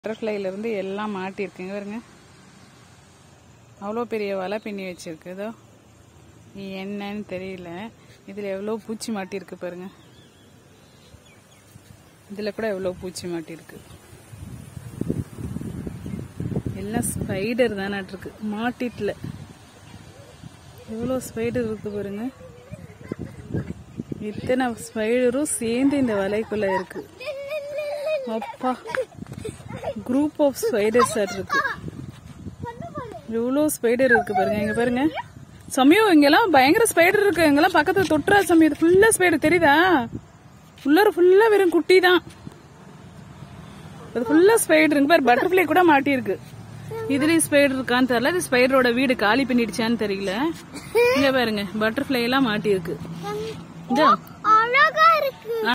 பட்டர்ஃப்ளைல இருந்து எல்லாம் மாட்டிருக்குங்க பாருங்க அவ்வளோ பெரிய வலை பின்னி வச்சிருக்கு இதோ இது என்னன்னு தெரியல இதில் எவ்வளோ பூச்சி மாட்டிருக்கு பாருங்க இதில் கூட எவ்வளோ பூச்சி மாட்டிருக்கு எல்லாம் ஸ்பைடர் தான் இருக்கு மாட்டிட்டுல எவ்வளோ ஸ்பைடர் இருக்கு பாருங்க இத்தனை ஸ்பைடரும் சேர்ந்து இந்த வலைக்குள்ள இருக்கு அப்பா குரூப் ஆஃப் ஸ்பைடர்ஸ் இருக்கு எவ்வளோ ஸ்பைடர் இருக்கு பாருங்க இங்க பாருங்க சமயம் இங்கெல்லாம் பயங்கர ஸ்பைடர் இருக்கு இங்கெல்லாம் பக்கத்துல தொட்டுறா சமயம் ஃபுல்லா ஸ்பைடர் தெரியுதா உள்ளார ஃபுல்லா வெறும் குட்டி தான் அது ஃபுல்லா ஸ்பைடர் இங்க பாரு பட்டர்ஃப்ளை கூட மாட்டியிருக்கு இதுலயும் ஸ்பைடர் இருக்கான்னு தெரியல இது ஸ்பைடரோட வீடு காலி பண்ணிடுச்சான்னு தெரியல இங்க பாருங்க பட்டர்ஃப்ளை எல்லாம் மாட்டியிருக்கு இங்க அழகா இருக்கு